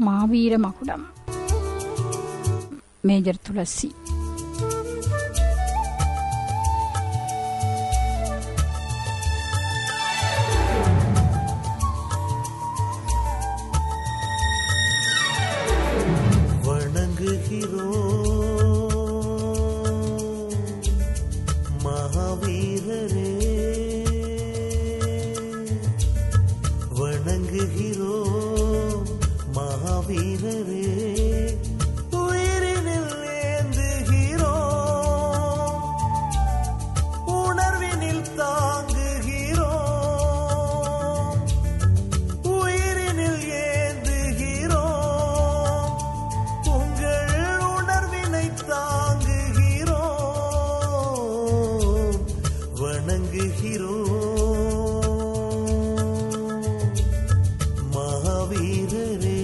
மாவீர மகுடம் மேஜர் துளசி வணங்குகிறோம் மகாவீரரே வணங்குகிறோம் மகாவீரரே உயிரினில் ஏந்துகிறோம் உணர்வினில் தாங்குகிறோம் உயிரினில் ஏந்துகிறோம் உங்கள் உணர்வினை தாங்குகிறோம் வணங்குகிறோம் மகாவீரரே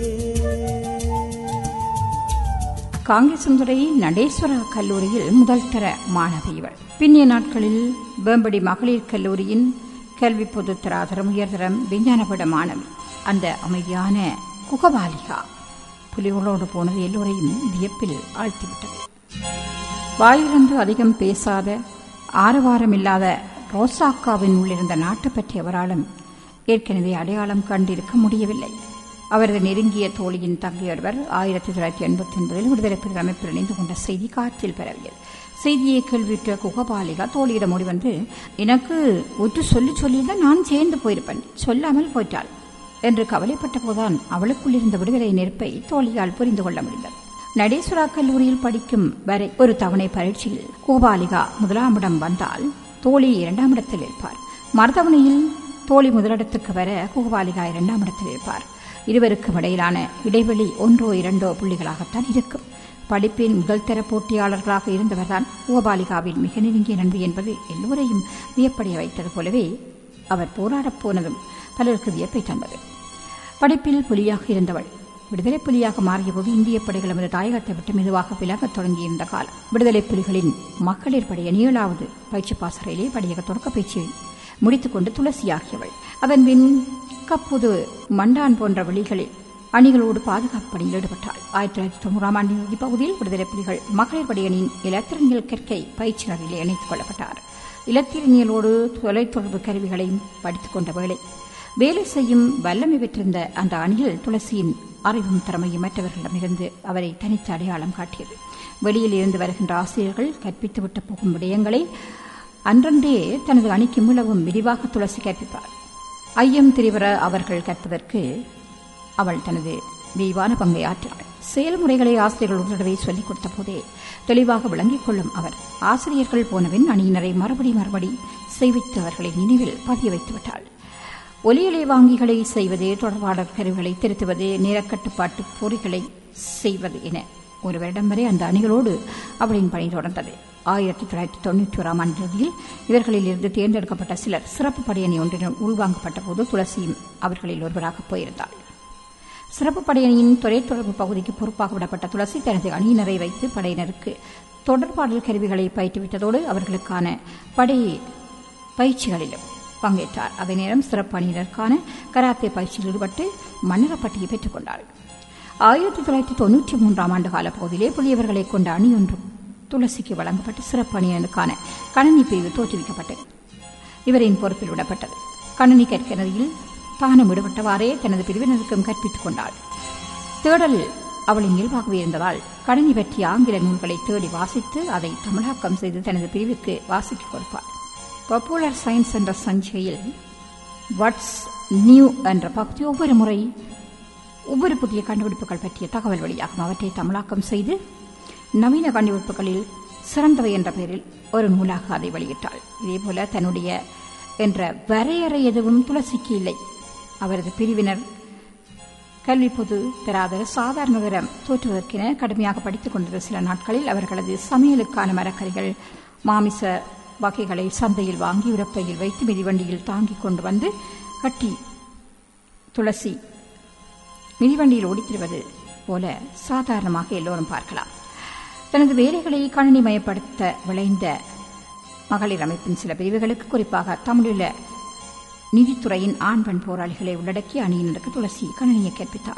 காங்கிரசுந்துறை நடேஸ்வரா கல்லூரியில் முதல் தர மாணவி இவள் பின்னிய நாட்களில் வேம்படி மகளிர் கல்லூரியின் கல்வி பொதுத்தராதரம் உயர்தரம் விஞ்ஞானபட மாணவி அந்த அமைதியான குகபாலிகா புலிகளோடு போனது எல்லோரையும் வியப்பில் ஆழ்த்திவிட்டது வாயிலிருந்து அதிகம் பேசாத ஆரவாரமில்லாத ரோசாக்காவின் உள்ளிருந்த நாட்டு பற்றி அவராலும் ஏற்கனவே அடையாளம் கண்டிருக்க முடியவில்லை அவரது நெருங்கிய தோழியின் தங்கையொருவர் ஆயிரத்தி தொள்ளாயிரத்தி எண்பத்தி ஒன்பதில் விடுதலை புலிகள் அமைப்பில் இணைந்து கொண்ட செய்தி காற்றில் பரவியது செய்தியை கேள்வியுற்ற குகபாலிகா தோழியிடம் ஓடி வந்து எனக்கு ஒற்று சொல்லி சொல்லியிருந்தால் நான் சேர்ந்து போயிருப்பேன் சொல்லாமல் போயிட்டாள் என்று கவலைப்பட்ட போதுதான் அவளுக்குள் இருந்த விடுதலை நெருப்பை தோழியால் புரிந்து கொள்ள முடிந்தது நடேஸ்வரா கல்லூரியில் படிக்கும் வரை ஒரு தவணை பரீட்சையில் கோபாலிகா முதலாம் இடம் வந்தால் தோழி இரண்டாம் இடத்தில் இருப்பார் மருதவணையில் தோழி முதலிடத்துக்கு வர கோபாலிகா இரண்டாம் இடத்தில் இருப்பார் இருவருக்கும் இடையிலான இடைவெளி ஒன்றோ இரண்டோ புள்ளிகளாகத்தான் இருக்கும் படிப்பின் முதல் தர போட்டியாளர்களாக இருந்தவர்தான் கோபாலிகாவின் மிக நெருங்கிய நண்பு என்பது எல்லோரையும் வியப்படைய வைத்தது போலவே அவர் போராடப் போனதும் பலருக்கு வியப்பை தந்தது படிப்பில் புலியாக இருந்தவள் விடுதலை புலியாக மாறியபோது இந்திய படைகள் நமது தாயகத்தை விட்டு மெதுவாக விலகத் தொடங்கியிருந்த காலம் விடுதலை புலிகளின் மகளிர் படைய ஏழாவது பயிற்சி பாசறையிலே படியக தொடக்க பயிற்சியை முடித்துக் கொண்டு துளசியாகியவள் அதன் பின் கப்புது மண்டான் போன்ற வழிகளில் அணிகளோடு பாதுகாப்பு பணியில் ஈடுபட்டாள் ஆயிரத்தி தொள்ளாயிரத்தி தொண்ணூறாம் ஆண்டின் இறுதிப் பகுதியில் விடுதலை புலிகள் மகளிர் படையணியின் இலத்திரனியல் கற்கை பயிற்சியினரில் இணைத்துக் கொள்ளப்பட்டார் இலத்திரனியலோடு தொலைத்தொடர்பு கருவிகளையும் படித்துக் கொண்ட வேளை வேலை செய்யும் வல்லமை பெற்றிருந்த அந்த அணியில் துளசியின் அறிவும் திறமையும் மற்றவர்களிடமிருந்து அவரை தனித்து அடையாளம் காட்டியது வெளியில் இருந்து வருகின்ற ஆசிரியர்கள் கற்பித்துவிட்டு போகும் விடயங்களை அன்றன்றே தனது அணிக்கு மிளவும் விரிவாக துளசி கற்பிப்பார் ஐயம் திரிவர அவர்கள் கற்பதற்கு அவள் தனது விரிவான பங்கை ஆற்றினாள் செயல்முறைகளை ஆசிரியர்கள் ஒரு தடவை சொல்லிக் கொடுத்த போதே தெளிவாக விளங்கிக் கொள்ளும் அவர் ஆசிரியர்கள் போனபின் அணியினரை மறுபடி மறுபடி செய்வித்து அவர்களை நினைவில் பதிய வைத்து விட்டாள் ஒலியலை வாங்கிகளை செய்வது தொடர்பாளர் கருவிகளை திருத்துவது நேரக்கட்டுப்பாட்டு பொறிகளை செய்வது என ஒரு வருடம் வரை அந்த அணிகளோடு அவளின் பணி தொடர்ந்தது ஆயிரத்தி தொள்ளாயிரத்தி தொண்ணூற்றி ஓராம் ஆண்டு இறுதியில் இவர்களில் இருந்து தேர்ந்தெடுக்கப்பட்ட சிலர் சிறப்பு படையணி ஒன்றினர் உள்வாங்கப்பட்ட போது துளசியும் அவர்களில் ஒருவராக போயிருந்தாள் சிறப்பு படையணியின் தொலைத்தொடர்பு பகுதிக்கு பொறுப்பாக விடப்பட்ட துளசி தனது அணியினரை வைத்து படையினருக்கு தொடர்பாடல் கருவிகளை பயிற்றுவித்ததோடு அவர்களுக்கான படை பயிற்சிகளிலும் பங்கேற்றார் அதே நேரம் சிறப்பு அணியினருக்கான கராத்தே பயிற்சியில் ஈடுபட்டு மன்னரப்பட்டியை பெற்றுக் கொண்டார் ஆயிரத்தி தொள்ளாயிரத்தி தொன்னூற்றி மூன்றாம் ஆண்டு கால பகுதியிலே புதியவர்களை கொண்ட அணி ஒன்று துளசிக்கு வழங்கப்பட்டு சிறப்பு அணியினருக்கான கணனி பிரிவு தோற்றுவிக்கப்பட்டது இவரின் பொறுப்பில் விடப்பட்டது கணனி கற்கனரியில் தானும் ஈடுபட்டவாறே தனது பிரிவினருக்கும் கற்பித்துக் கொண்டாள் தேடல் அவளின் இயல்பாகவே இருந்ததால் கணினி பற்றிய ஆங்கில நூல்களை தேடி வாசித்து அதை தமிழாக்கம் செய்து தனது பிரிவுக்கு வாசிக்க கொடுப்பார் பாப்புலர் சயின்ஸ் என்ற சஞ்சிகையில் வாட்ஸ் நியூ என்ற பகுதி ஒவ்வொரு முறை ஒவ்வொரு புதிய கண்டுபிடிப்புகள் பற்றிய தகவல் வழியாகும் அவற்றை தமிழாக்கம் செய்து நவீன கண்டுபிடிப்புகளில் சிறந்தவை என்ற பெயரில் ஒரு நூலாக அதை வெளியிட்டாள் இதேபோல தன்னுடைய என்ற வரையறை எதுவும் துளசிக்கு இல்லை அவரது பிரிவினர் கல்வி பொது பெறாத சாதாரண நகரம் தோற்றுவதற்கென கடுமையாக படித்துக் கொண்டிருந்த சில நாட்களில் அவர்களது சமையலுக்கான மரக்கறிகள் மாமிச வகைகளை சந்தையில் வாங்கி உரப்பையில் வைத்து மிதிவண்டியில் தாங்கிக் கொண்டு வந்து கட்டி துளசி மிதிவண்டியில் ஓடித்திருவது போல சாதாரணமாக எல்லோரும் பார்க்கலாம் தனது வேலைகளை கணினிமயப்படுத்த விளைந்த மகளிர் அமைப்பின் சில பிரிவுகளுக்கு குறிப்பாக தமிழில நீதித்துறையின் ஆண் பெண் போராளிகளை உள்ளடக்கி அணியினருக்கு துளசி கணினியை கற்பித்தாள்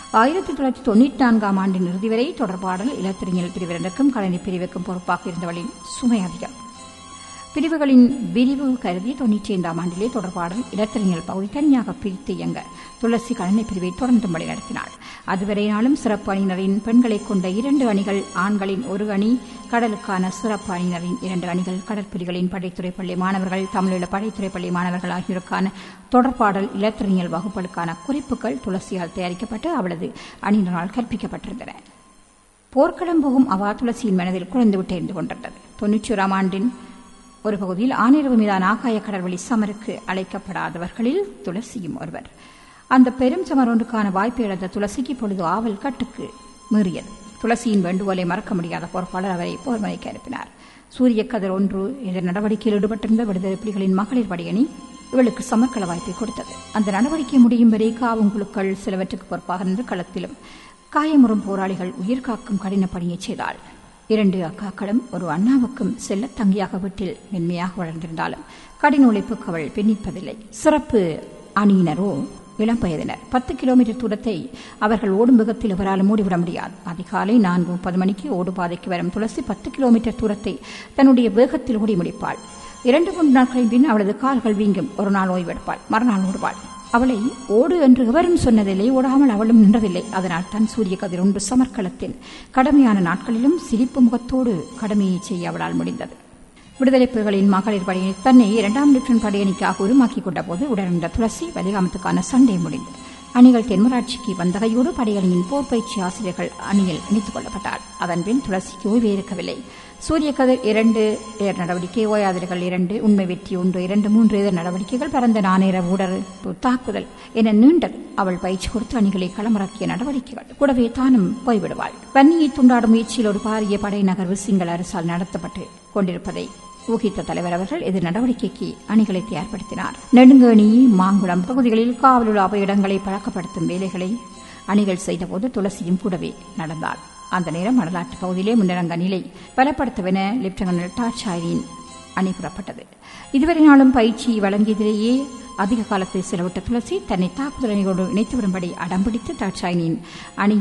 ஆயிரத்தி தொள்ளாயிரத்தி தொண்ணூற்றி நான்காம் ஆண்டின் இறுதி வரை தொடர்பாடல் இலத்திரிஞர் பிரிவினருக்கும் கலைஞர் பிரிவுக்கும் பொறுப்பாக இருந்தவளின் சுமை அதிகம் பிரிவுகளின் விரிவு கருதி தொன்னூற்றி ஐந்தாம் ஆண்டிலே தொடர்பாடல் இலத்திரிஞர் பகுதி தனியாக பிரித்து இயங்க துளசி கலனை பிரிவை தொடர்ந்து வழிநடத்தினார் அதுவரை நாளும் சிறப்பு அணியினரின் பெண்களை கொண்ட இரண்டு அணிகள் ஆண்களின் ஒரு அணி கடலுக்கான சிறப்பு அணியினரின் இரண்டு அணிகள் கடற்புலிகளின் படைத்துறை பள்ளி மாணவர்கள் தமிழீழ படைத்துறை பள்ளி மாணவர்கள் ஆகியோருக்கான தொடர்பாடல் இலத்திரிஞர் வகுப்புகளுக்கான குறிப்புகள் துளசியால் தயாரிக்கப்பட்டு அவளது அணியினரால் கற்பிக்கப்பட்டிருந்தன போர்க்களம் போகும் அவா துளசியின் மனதில் குறைந்துவிட்டு இருந்து கொண்டிருந்தது தொன்னூற்றி ஓராம் ஆண்டின் ஒரு பகுதியில் ஆனிரவு மீதான ஆகாய கடல்வழி சமருக்கு அழைக்கப்படாதவர்களில் துளசியும் ஒருவர் அந்த பெரும் சமர் ஒன்றுக்கான வாய்ப்பை இழந்த துளசிக்கு பொழுது ஆவல் கட்டுக்கு மீறியது துளசியின் வேண்டுகோளை மறக்க முடியாத பொறுப்பாளர் அவரை போர்மனைக்கு அனுப்பினார் சூரிய கதிர் ஒன்று இந்த நடவடிக்கையில் ஈடுபட்டிருந்த விடுதலை புலிகளின் மகளிர் படையணி இவளுக்கு சமர்க்கள வாய்ப்பை கொடுத்தது அந்த நடவடிக்கை முடியும் வரை காவும் குழுக்கள் சிலவற்றுக்கு பொறுப்பாக நின்று களத்திலும் காயமுறும் போராளிகள் உயிர் காக்கும் கடின பணியை செய்தாள் இரண்டு அக்காக்களும் ஒரு அண்ணாவுக்கும் செல்ல தங்கியாக வீட்டில் மென்மையாக வளர்ந்திருந்தாலும் கடின உழைப்புக்கு அவள் பின்னிப்பதில்லை சிறப்பு அணியினரோ இளம் வயதினர் பத்து கிலோமீட்டர் தூரத்தை அவர்கள் ஓடும் வேகத்தில் இவரால் மூடிவிட முடியாது அதிகாலை நான்கு முப்பது மணிக்கு ஓடுபாதைக்கு வரும் துளசி பத்து கிலோமீட்டர் தூரத்தை தன்னுடைய வேகத்தில் ஓடி முடிப்பாள் இரண்டு மூன்று நாட்களின் பின் அவளது கால்கள் வீங்கும் ஒரு நாள் ஓய்வெடுப்பாள் மறுநாள் ஓடுவாள் அவளை ஓடு என்று எவரும் சொன்னதில்லை ஓடாமல் அவளும் நின்றதில்லை அதனால் தன் சூரிய கதிர் ஒன்று சமர்க்களத்தின் கடுமையான நாட்களிலும் சிரிப்பு முகத்தோடு கடமையை செய்ய அவளால் முடிந்தது விடுதலை புலிகளின் மகளிர் படையை தன்னை இரண்டாம் லிப்டன் படையணிக்காக உருமாக்கிக் கொண்ட போது உடனிருந்த துளசி வலிகாமத்துக்கான சண்டை முடிந்தது அணிகள் தென்மராட்சிக்கு வந்தகையோடு படையணியின் போர் பயிற்சி ஆசிரியர்கள் அணியில் இணைத்துக் கொள்ளப்பட்டார் அதன்பின் துளசிக்கு ஓய்வே இருக்கவில்லை சூரிய கதிர் இரண்டு எதிர் நடவடிக்கை ஓயாதிரிகள் இரண்டு உண்மை வெற்றி ஒன்று இரண்டு மூன்று எதிர் நடவடிக்கைகள் பரந்த நாணேற ஊடறுப்பு தாக்குதல் என நீண்டது அவள் பயிற்சி கொடுத்து அணிகளை களமிறக்கிய நடவடிக்கைகள் கூடவே தானும் போய்விடுவாள் வன்னியை துண்டாடும் முயற்சியில் ஒரு பாரிய படை நகர்வு சிங்கள அரசால் நடத்தப்பட்டு கொண்டிருப்பதை ஊகித்த தலைவர் அவர்கள் எதிர் நடவடிக்கைக்கு அணிகளை தயார்படுத்தினார் நெடுங்கேணி மாங்குளம் பகுதிகளில் காவலுள்ள அவை இடங்களை பழக்கப்படுத்தும் வேலைகளை அணிகள் செய்தபோது துளசியும் கூடவே நடந்தாள் அந்த நேரம் மடலாற்று பகுதியிலே முன்னரங்க நிலை பலப்படுத்தவென லெப்டினன்ட் டாட்சாயின் அணி புறப்பட்டது இதுவரை நாளும் பயிற்சி வழங்கியதிலேயே அதிக காலத்தை செலவிட்ட துளசி தன்னை தாக்குதல் அணிகளோடு இணைத்து வரும்படி அடம்பிடித்து டாட்சாயினின் அணி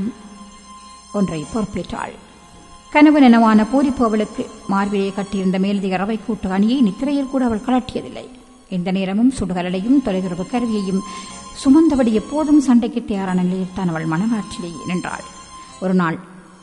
ஒன்றை பொறுப்பேற்றாள் கனவு நனவான பூரிப்பு அவளுக்கு மார்பிலே கட்டியிருந்த மேலதிக ரவை கூட்டு அணியை நித்திரையில் கூட அவள் கலட்டியதில்லை எந்த நேரமும் சுடுகரலையும் தொலைதொடர்பு கருவியையும் சுமந்தபடி எப்போதும் சண்டைக்கு தயாரான நிலையில் தான் அவள் மனநாட்டிலே நின்றாள் ஒரு நாள்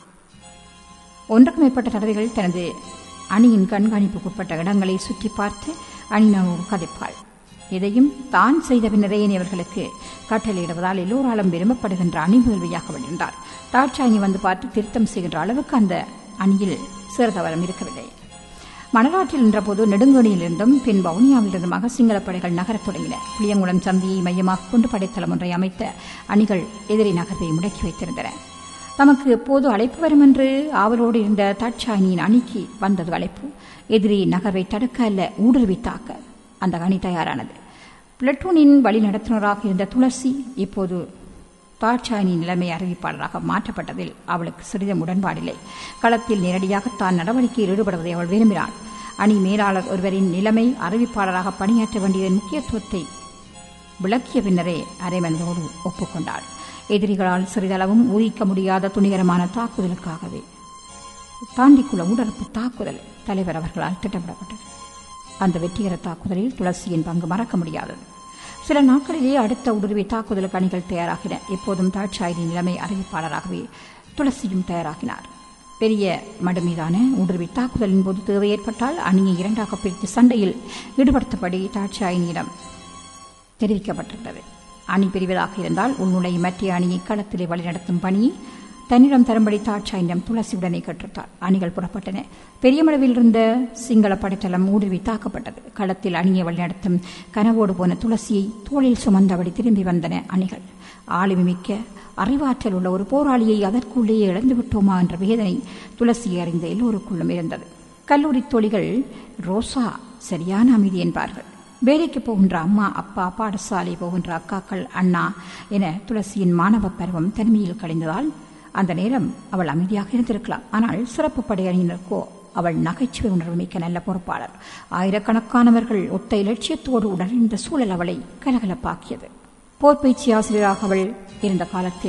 ஒன்றுக்கும் மேற்பட்ட தடவைகள் தனது அணியின் கண்காணிப்புக்குட்பட்ட இடங்களை சுற்றி பார்த்து அணியினரோடு கதைப்பாள் இதையும் தான் செய்த பின்னரே அவர்களுக்கு கட்டளையிடுவதால் எல்லோராலும் விரும்பப்படுகின்ற அணிமுதல்வியாக விழுந்தார் தாட்சாயினி வந்து பார்த்து திருத்தம் செய்கின்ற அளவுக்கு அந்த அணியில் சிறுதவரம் இருக்கவில்லை மணலாற்றில் நின்றபோது நெடுங்கோணியிலிருந்தும் பின் வவுனியாவிலிருந்துமாக சிங்களப் படைகள் நகரத் தொடங்கின புளியங்குளம் சந்தியை மையமாக கொண்டு படைத்தளம் ஒன்றை அமைத்த அணிகள் எதிரி நகர்வை முடக்கி வைத்திருந்தன தமக்கு எப்போது அழைப்பு வரும் என்று ஆவலோடு இருந்த தாட்சாயினியின் அணிக்கு வந்தது அழைப்பு எதிரி நகர்வை தடுக்க அல்ல ஊடுருவி தாக்க அந்த அணி தயாரானது பிளட்டூனின் வழி நடத்துனராக இருந்த துளசி இப்போது தாட்சாயினி நிலைமை அறிவிப்பாளராக மாற்றப்பட்டதில் அவளுக்கு சிறிதும் உடன்பாடில்லை களத்தில் நேரடியாக தான் நடவடிக்கையில் ஈடுபடுவதை அவள் விரும்பினாள் அணி மேலாளர் ஒருவரின் நிலைமை அறிவிப்பாளராக பணியாற்ற வேண்டியதன் முக்கியத்துவத்தை விளக்கிய பின்னரே அரைமனதோடு ஒப்புக்கொண்டாள் எதிரிகளால் சிறிதளவும் ஊகிக்க முடியாத துணிகரமான தாக்குதலுக்காகவே தாண்டிக்குள்ள உடற்பு தாக்குதல் தலைவர் அவர்களால் திட்டமிடப்பட்டது அந்த வெற்றிகர தாக்குதலில் துளசியின் பங்கு மறக்க முடியாதது சில நாட்களிலேயே அடுத்த உடுருவி தாக்குதலுக்கு அணிகள் தயாராகின எப்போதும் தாட்சாயினி நிலைமை அறிவிப்பாளராகவே துளசியும் தயாராகினார் பெரிய மடு மீதான ஊடுருவி தாக்குதலின் போது தேவை ஏற்பட்டால் அணியை இரண்டாக பிரித்து சண்டையில் ஈடுபடுத்தபடி தாட்சாயினியிடம் தெரிவிக்கப்பட்டிருந்தது அணி பிரிவதாக இருந்தால் உள்நுழை மற்ற அணியை களத்திலே வழிநடத்தும் பணியை தன்னிடம் தரும்படி தாட்சாயினிடம் துளசியுடனே கற்றுத்தார் அணிகள் புறப்பட்டன பெரியமளவில் இருந்த சிங்கள படைத்தளம் ஊடுருவி தாக்கப்பட்டது களத்தில் அணியை வழிநடத்தும் கனவோடு போன துளசியை தோளில் சுமந்தபடி திரும்பி வந்தன அணிகள் ஆளுமை மிக்க அறிவாற்றல் உள்ள ஒரு போராளியை அதற்குள்ளேயே இழந்து விட்டோமா என்ற வேதனை துளசியை அறிந்த எல்லோருக்குள்ளும் இருந்தது கல்லூரி தோழிகள் ரோசா சரியான அமைதி என்பார்கள் வேலைக்கு போகின்ற அம்மா அப்பா பாடசாலை போகின்ற அக்காக்கள் அண்ணா என துளசியின் மாணவ பருவம் தனிமையில் கழிந்ததால் அந்த நேரம் அவள் அமைதியாக இருந்திருக்கலாம் ஆனால் சிறப்பு படையணியினருக்கோ அவள் நகைச்சுவை உணர்வு மிக்க நல்ல பொறுப்பாளர் ஆயிரக்கணக்கானவர்கள் ஒத்த இலட்சியத்தோடு உணர்ந்த சூழல் அவளை கலகலப்பாக்கியது போர் பயிற்சி ஆசிரியராக அவள் இருந்த காலத்தில்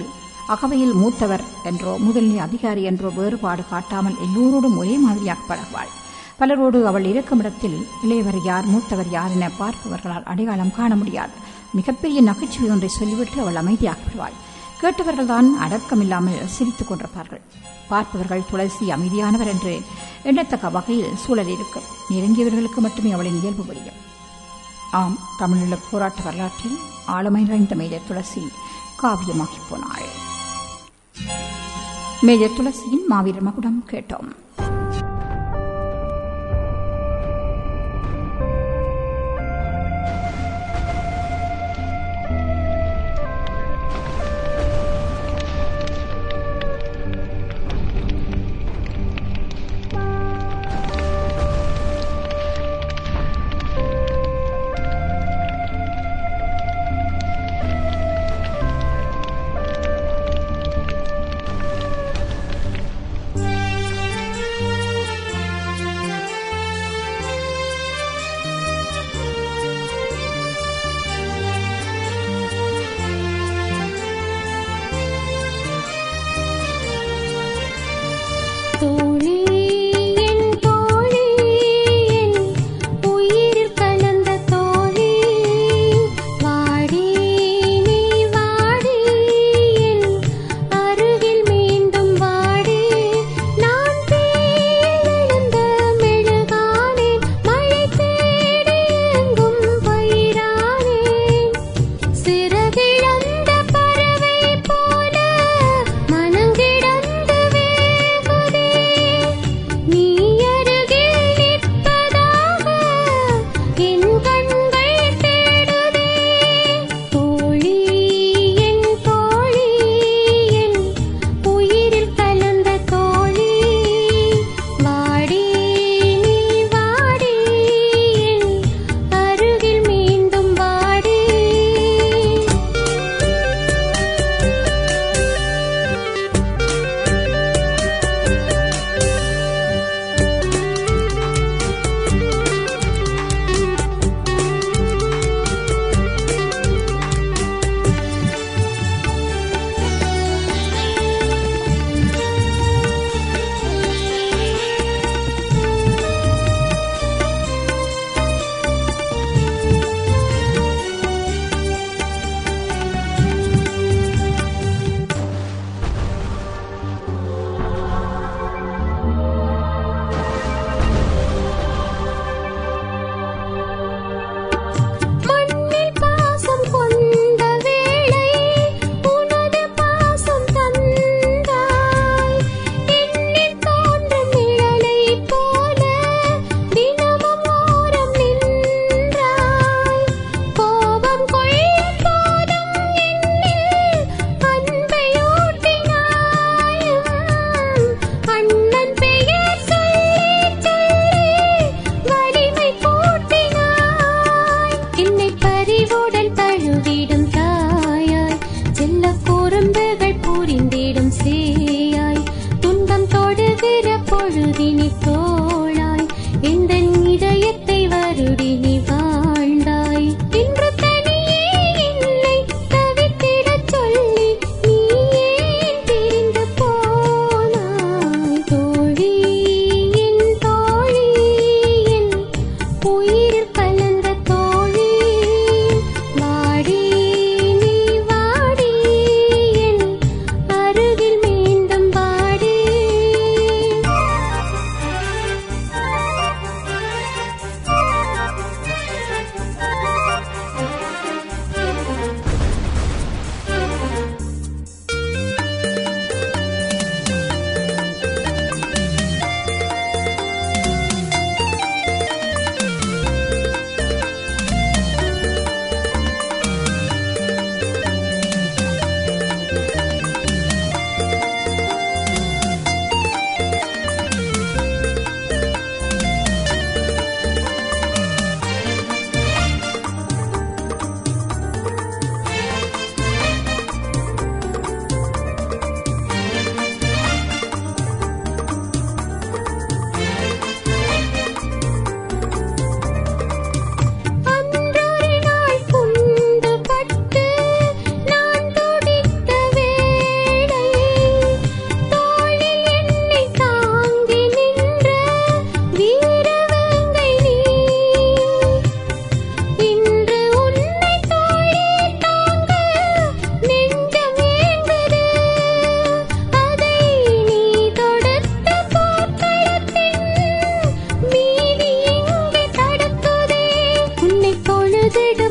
அகவையில் மூத்தவர் என்றோ முதல்நிலை அதிகாரி என்றோ வேறுபாடு காட்டாமல் எல்லோரோடும் ஒரே மாதிரியாக பழகுவாள் பலரோடு அவள் இருக்கும் இடத்தில் இளையவர் யார் மூத்தவர் யார் என பார்ப்பவர்களால் அடையாளம் காண முடியாது மிகப்பெரிய நகைச்சுவை ஒன்றை சொல்லிவிட்டு அவள் அமைதியாக விடுவாள் கேட்டவர்கள்தான் அடக்கமில்லாமல் சிரித்துக் கொண்டிருப்பார்கள் பார்ப்பவர்கள் துளசி அமைதியானவர் என்று எண்ணத்தக்க வகையில் சூழல் இருக்கும் நெருங்கியவர்களுக்கு மட்டுமே அவளின் இயல்பு புரியும் ஆம் தமிழீழ போராட்ட வரலாற்றில் ஆளுமை நிறைந்த மேஜர் துளசி காவியமாகி போனாள் மேஜர் துளசியின் மாவீரர் மகுடம் கேட்டோம் வந்திட